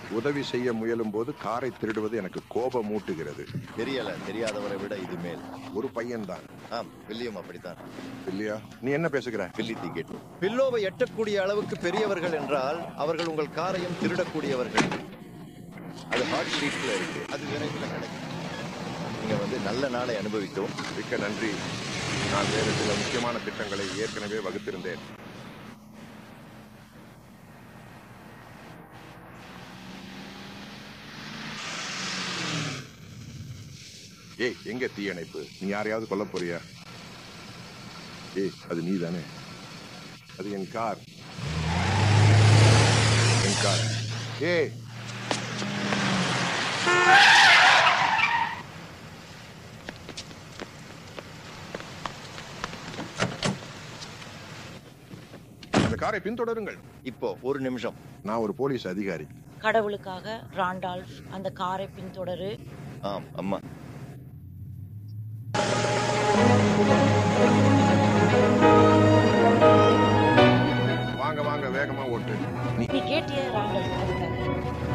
உதவி செய்ய முயலும் போது காரை திருடுவது எனக்கு கோபம் மூட்டுகிறது தெரியல தெரியாதவரை விட இது மேல் ஒரு பையன்தான் ஆம் வில்லியம் அப்படித்தான் இல்லையா நீ என்ன பேசுகிற பில்லி தீக்கெட்டு பில்லோவை எட்டக்கூடிய அளவுக்கு பெரியவர்கள் என்றால் அவர்கள் உங்கள் காரையும் திருடக்கூடியவர்கள் அது ஹாட் ஷீட்ல இருக்கு அது விரைவில் கிடைக்கும் நீங்க வந்து நல்ல நாளை அனுபவித்தோம் மிக்க நன்றி நான் வேறு சில முக்கியமான திட்டங்களை ஏற்கனவே வகுத்திருந்தேன் ஏய் எங்க தீயணைப்பு நீ யாரையாவது கொல்ல போறியா ஏய் அது நீ தானே அது என் கார் என் கார் ஏய் அந்த காரை பின்தொடருங்கள் இப்போ ஒரு நிமிஷம் நான் ஒரு போலீஸ் அதிகாரி கடவுளுக்காக ராண்டால்ஃப் அந்த காரை பின்தொடரு ஆம் அம்மா